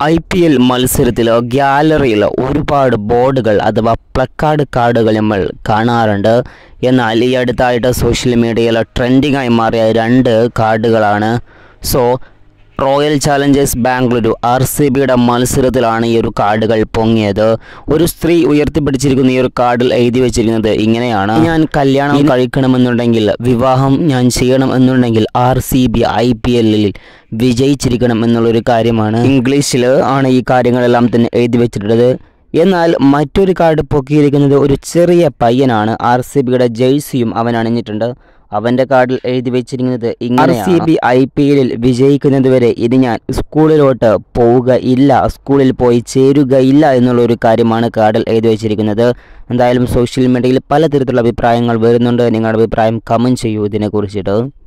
I P L മത്സരത്തിൽ ഗ്യാലറിയിൽ ഒരുപാട് ബോർഡുകൾ അഥവാ പ്ലക്കാർഡ് കാർഡുകൾ നമ്മൾ കാണാറുണ്ട് എന്നാൽ ഈ അടുത്തായിട്ട് സോഷ്യൽ മീഡിയയിൽ ട്രെൻഡിങ് ആയി മാറിയ രണ്ട് കാർഡുകളാണ് so royal challengers Bengaluru R C ബിയുടെ മത്സരത്തിലാണ് ഈ ഒരു കാർഡുകൾ പൊങ്ങിയത് ഒരു സ്ത്രീ ഉയർത്തിപ്പിടിച്ചിരിക്കുന്ന ഈ ഒരു കാർഡിൽ എഴുതി വെച്ചിരിക്കുന്നത് ഇങ്ങനെയാണ് ഞാൻ കല്യാണം കഴിക്കണമെന്നുണ്ടെങ്കിൽ വിവാഹം ഞാൻ ചെയ്യണം എന്നുണ്ടെങ്കിൽ R C B I P എല്ലിൽ വിജയിച്ചിരിക്കണം എന്നുള്ളൊരു കാര്യമാണ് ഇംഗ്ലീഷിൽ ആണ് ഈ കാര്യങ്ങളെല്ലാം തന്നെ എഴുതി വെച്ചിട്ടുള്ളത് എന്നാൽ മറ്റൊരു കാർഡ് പൊക്കിയിരിക്കുന്നത് ഒരു ചെറിയ പയ്യനാണ് ആർ സി ബിയുടെ ജേഴ്സിയും അവൻ അണിഞ്ഞിട്ടുണ്ട് അവൻ്റെ കാർഡിൽ എഴുതി വെച്ചിരിക്കുന്നത് R C B I P എല്ലിൽ വിജയിക്കുന്നതുവരെ ഇനി ഞാൻ സ്കൂളിലോട്ട് പോവുകയില്ല സ്കൂളിൽ പോയി ചേരുകയില്ല എന്നുള്ള ഒരു കാര്യമാണ് കാർഡിൽ എഴുതി വെച്ചിരിക്കുന്നത് എന്തായാലും സോഷ്യൽ മീഡിയയിൽ പലതരത്തിലുള്ള അഭിപ്രായങ്ങൾ വരുന്നുണ്ട് നിങ്ങളുടെ അഭിപ്രായം കമൻറ്റ് ചെയ്യൂ ഇതിനെക്കുറിച്ചിട്ട്